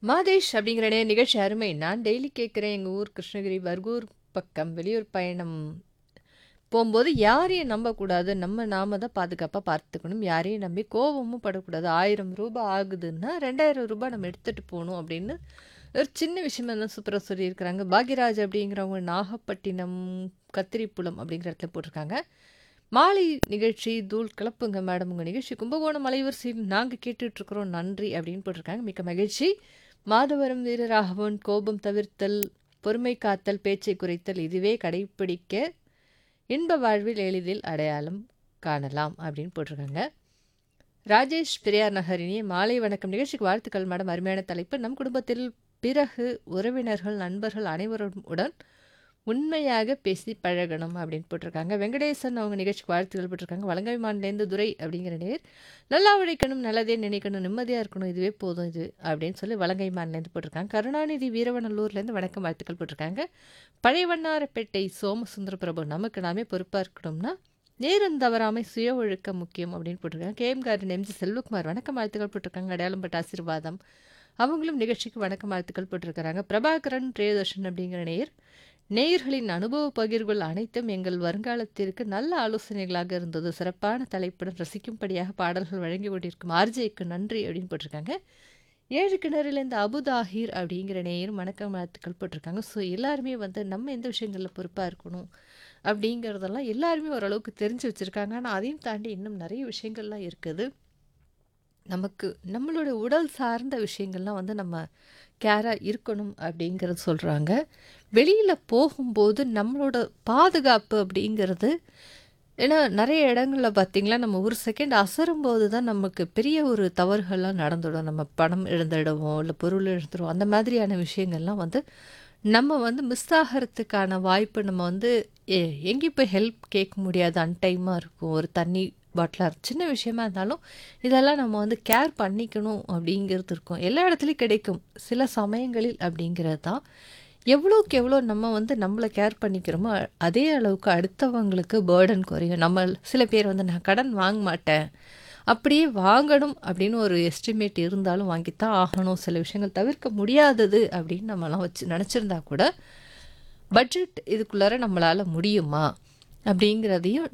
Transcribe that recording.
மாதேஷ் அப்படிங்கிற நே நிகழ்ச்சி அருமை. நான் டெய்லி கேட்குறேன். எங்க ஊர் கிருஷ்ணகிரி பர்கூர் பக்கம் வெளியூர் பயணம் போம்போது யாரையும் நம்பக்கூடாது. நம்ம நாம தான் பாதுகாப்பா பார்த்துக்கணும். யாரையும் நம்பி கோவமும் படக்கூடாது. ரூ. 1000 ஆகுதுன்னா, ரூ. 2000 நம்ம எடுத்துட்டு போணும் அப்படின்னு ஒரு சின்ன விஷயமா தான் சூப்பரா சொல்லியிருக்கிறாங்க. பாக்யராஜ் அப்படிங்கிறவங்க நாகப்பட்டினம், கத்திரிப்புலம் அப்படிங்கிற இடத்துல போட்டிருக்காங்க. மாலை நிகழ்ச்சி தூள் கிளப்புங்க மேடம். உங்க நிகழ்ச்சி கும்பகோணம் அலைவரிசையில் நாங்க கேட்டுட்ருக்குறோம். நன்றி அப்படின்னு போட்டிருக்காங்க. மிக்க மகிழ்ச்சி. மாதவரம் வீரராகவன் கோபம் தவிர்த்தல், பொறுமை காத்தல், பேச்சை குறைத்தல் இதுவே கடைப்பிடிக்க இன்ப வாழ்வில் எளிதில் அடையாளம் காணலாம் அப்படின்னு போட்டிருக்காங்க. ராஜேஷ் பெரியார் நகர் இனிய மாலை வணக்கம். நிகழ்ச்சிக்கு வாழ்த்துக்கள் மேடம். அருமையான தலைப்பு. நம் குடும்பத்தில் பிறகு உறவினர்கள், நண்பர்கள் அனைவரும் உடன் உண்மையாக பேசி பழகணும் அப்படின்னு போட்டிருக்காங்க. வெங்கடேசன் அவங்க நிகழ்ச்சிக்கு வாழ்த்துக்கள் போட்டிருக்காங்க. வலங்கைமான்லேருந்து துரை அப்படிங்கிற நேர் நல்லா உழைக்கணும், நல்லதே நினைக்கணும், நிம்மதியா இருக்கணும். இதுவே போதும் இது அப்படின்னு சொல்லி வலங்கைமான்லேருந்து போட்டிருக்காங்க. கருணாநிதி வீரவநல்லூர்லேருந்து வணக்கம் வாழ்த்துக்கள் போட்டிருக்காங்க. பழையவண்ணாரப்பேட்டை சோமசுந்தர பிரபு நமக்கு நாமே பொறுப்பா இருக்கணும்னா நேரம் தவறாமை சுய ஒழுக்கம் முக்கியம் அப்படின்னு போட்டிருக்காங்க. கேஎம் கார்டன் எம்ஜி செல்வகுமார் வணக்கம் வாழ்த்துக்கள் போட்டிருக்காங்க. அடையாளம் பட்ட ஆசீர்வாதம் அவங்களும் நிகழ்ச்சிக்கு வணக்கம் வாழ்த்துக்கள் போட்டிருக்கிறாங்க. பிரபாகரன் பிரியதர்ஷன் அப்படிங்கிற நேயர் நேயர்களின் அனுபவ பகிர்வுகள் அனைத்தும் எங்கள் வருங்காலத்திற்கு நல்ல ஆலோசனைகளாக இருந்தது. சிறப்பான தலைப்புடன் ரசிக்கும்படியாக பாடல்கள் வழங்கி கொண்டிருக்கும் ஆர்ஜேக்கு நன்றி அப்படின்னு போட்டிருக்காங்க. ஏழு கிணறுலேருந்து அபுதாஹிர் அப்படிங்கிற நேயரும் வணக்கம் வாழ்த்துக்கள் போட்டிருக்காங்க. ஸோ எல்லாருமே வந்து நம்ம எந்த விஷயங்களில் பொறுப்பாக இருக்கணும் அப்படிங்கிறதெல்லாம் எல்லாருமே ஓரளவுக்கு தெரிஞ்சு வச்சுருக்காங்க. ஆனால் அதையும் தாண்டி இன்னும் நிறைய விஷயங்கள்லாம் இருக்குது. நமக்கு நம்மளோட உடல் சார்ந்த விஷயங்கள்லாம் வந்து நம்ம கேரா இருக்கணும் அப்படிங்கிறது சொல்கிறாங்க. வெளியில் போகும்போது நம்மளோட பாதுகாப்பு அப்படிங்கிறது ஏன்னா நிறைய இடங்கள்ல பார்த்தீங்களா, நம்ம ஒரு செகண்ட் அசரும்போது தான் நமக்கு பெரிய ஒரு தவறுகள்லாம் நடந்துடும். நம்ம பணம் இழந்துடுவோம், இல்லை பொருள் இழந்துருவோம். அந்த மாதிரியான விஷயங்கள்லாம் வந்து நம்ம வந்து மிஸ் ஆகிறதுக்கான வாய்ப்பு நம்ம வந்து எ எங்கேயும் போய் ஹெல்ப் கேட்க முடியாது. அன்டைமாக இருக்கும். ஒரு தண்ணி பாட்டிலாக சின்ன விஷயமா இருந்தாலும் இதெல்லாம் நம்ம வந்து கேர் பண்ணிக்கணும் அப்படிங்கிறது இருக்கும். எல்லா இடத்துலையும் கிடைக்கும். சில சமயங்களில் அப்படிங்கிறது தான். எவ்வளோக்கு எவ்வளோ நம்ம வந்து நம்மள கேர் பண்ணிக்கிறோமோ, அதே அளவுக்கு அடுத்தவங்களுக்கு பேர்டன் குறையும். நம்ம சில பேர் வந்து நான் கடன் வாங்க மாட்டேன். அப்படியே வாங்கணும் அப்படின்னு ஒரு எஸ்டிமேட் இருந்தாலும் வாங்கித்தான் ஆகணும். சில விஷயங்கள் தவிர்க்க முடியாதது அப்படின்னு நம்மலாம் வச்சு நினச்சிருந்தா கூட, பட்ஜெட் இதுக்குள்ளார நம்மளால முடியுமா? அப்படிங்கிறதையும்